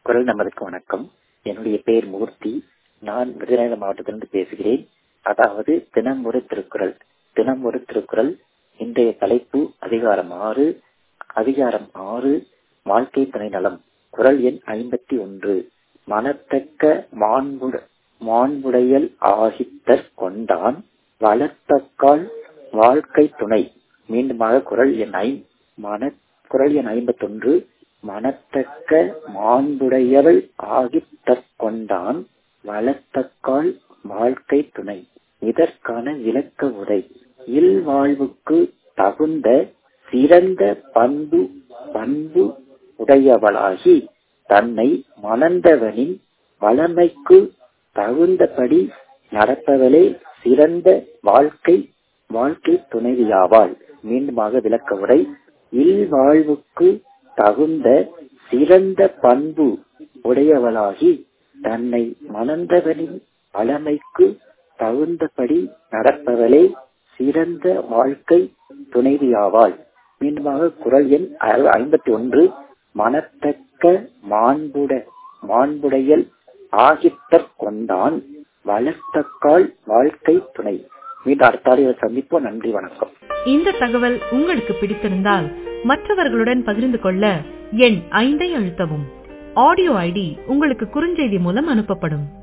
குரல் நம்பருக்கு வணக்கம் என்னுடைய பெயர் மூர்த்தி நான் விருதுநகர் மாவட்டத்திலிருந்து பேசுகிறேன் அதாவது தினம் ஒரு திருக்குறள் தினம் ஒரு திருக்குறள் இன்றைய தலைப்பு அதிகாரம் ஆறு அதிகாரம் ஆறு வாழ்க்கை துணை நலம் குரல் எண் ஐம்பத்தி ஒன்று மனத்தக்க மாண்புட மாண்புடையல் ஆகித்தற் கொண்டான் வளர்த்தக்கால் வாழ்க்கை துணை மீண்டுமாக குரல் எண் ஐ மன குரல் எண் ஐம்பத்தொன்று மனத்தக்க மாண்புடையவள் ஆகித் தற்கொண்டான் வளர்த்தக்கால் வாழ்க்கை துணை இதற்கான விளக்க உரை இல்வாழ்வுக்கு தகுந்த சிறந்த பண்பு பண்பு உடையவளாகி தன்னை மணந்தவனின் வளமைக்கு தகுந்தபடி நடப்பவளே சிறந்த வாழ்க்கை வாழ்க்கை துணைவியாவாள் மீண்டுமாக விளக்க உரை இல்வாழ்வுக்கு தகுந்த சிறந்த பண்பு உடையவளாகி தன்னை மணந்தவனின் பழமைக்கு தகுந்தபடி நடப்பவளே சிறந்த வாழ்க்கை துணைவியாவாள் மீண்டுமாக குரல் எண் ஐம்பத்தி ஒன்று மனத்தக்க மாண்புட மாண்புடையல் ஆகித்தற் கொண்டான் வளர்த்தக்கால் வாழ்க்கை துணை மீண்டும் அடுத்த சந்திப்போம் நன்றி வணக்கம் இந்த தகவல் உங்களுக்கு பிடித்திருந்தால் மற்றவர்களுடன் பகிர்ந்து கொள்ள எண் ஐந்தை அழுத்தவும் ஆடியோ ஐடி உங்களுக்கு குறுஞ்செய்தி மூலம் அனுப்பப்படும்